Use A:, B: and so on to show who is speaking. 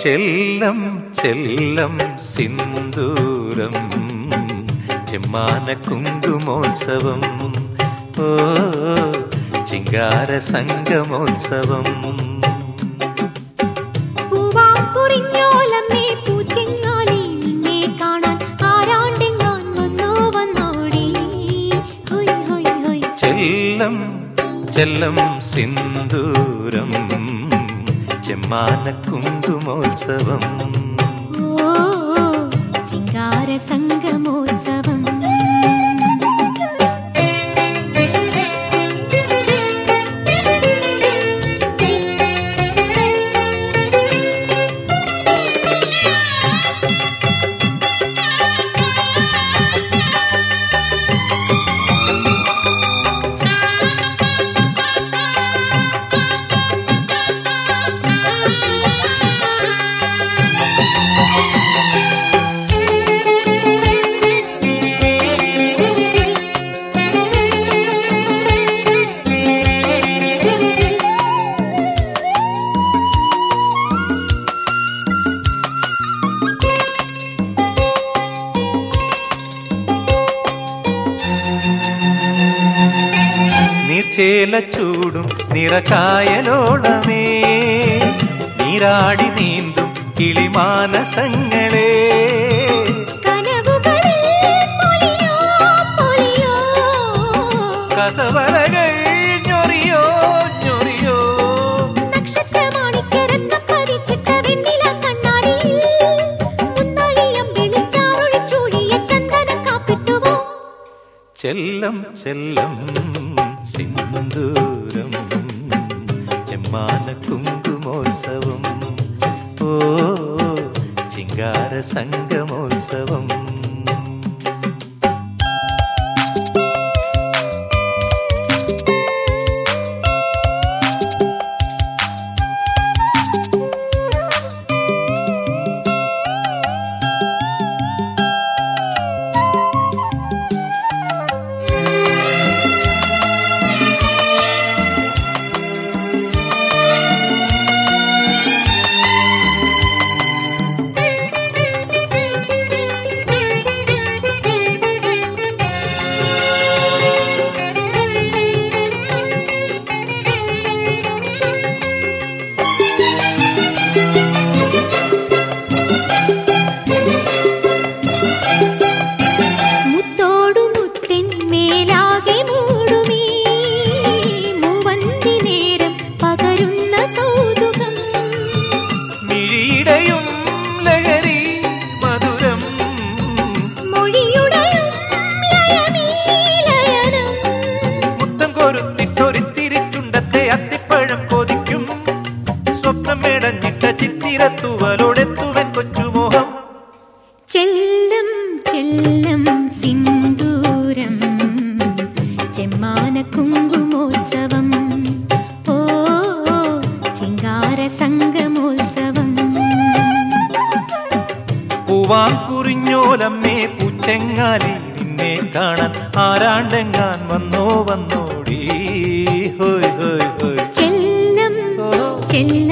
A: ചെല്ലം ചെല്ലം സിന്ദൂരം ചെമ്മാന കുങ്കുമോത്സവം ഓ ചിങ്കാര സംഗമോത്സവം
B: പൂവാക്കുറിഞ്ഞോലമ്മേ പൂച്ചെങ്ങാലി നിന്നെ കാണാൻ ആരാണ്ടെങ്ങാൻ വന്നോ വന്നോടി ഹൊയ് ഹൊയ് ഹൊയ്
A: ചെല്ലം ചെല്ലം സിന്ദൂരം ചെമ്മാന കുങ്കുമോത്സവം
B: ഓ ചിങ്കാര സംഗമോത്സവം
A: നീർച്ചേല ചൂടും നിറക്കായലോളമേ നീരാടി നീന്തും കിളിമാനസങ്ങളേ
B: കനവുകളിൽ പൊലിയോ പൊലിയോ
A: കസവലകൾ ഞൊറിയോ ഞൊറിയോ
B: നക്ഷത്രമാണിക്കരത്തം പതിച്ചിട്ട വെണ്ണില കണ്ണാടിയിൽ മുന്നഴിയം വെളിച്ചാറൊഴിച്ചൂടിയ ചന്ദനം കാപ്പിട്ടുവോ
A: ചെല്ലം ചെല്ലം സിന്ദൂരം ചെമ്മാന കുങ്കുമോത്സവം ഓ ചിങ്കാര സംഗമോത്സവം
B: മുത്തോടു മുത്തൻ മേലാകെ മൂടുമീ മൂവന്തി നേരം പകരുന്ന കൗതുകം
A: മിഴിയുടെയും ലഹരി മധുരം
B: മൊഴിയുടെയും ലയമീ ലയനം
A: മുത്തം കോരുത്തിട്ടൊരിത്തിരിച്ചുണ്ടത്തെ അത്തിപ്പഴം കൊതിക്കും സ്വപ്നം മേടഞ്ഞിട്ട ചിത്തിരത്തുവലോടെത്തുവൻ കൊച്ചുമോഹം
B: ചെല്ലം ചെല്ലം സിന്ദൂരം ചെമ്മാന കുങ്കുമോത്സവം ഓ ചിങ്കാര സംഗമോത്സവം
A: പൂവാങ്കുറിഞ്ഞോലമ്മേ പൂച്ചെങ്ങാലി നിന്നെ കാണാൻ ആരാണ്ടെങ്ങാൻ വന്നോ വന്നോടി ഹോയ് ഹോയ് ഹോയ്
B: ചെല്ലം
A: ഓ
B: ചെല്ലം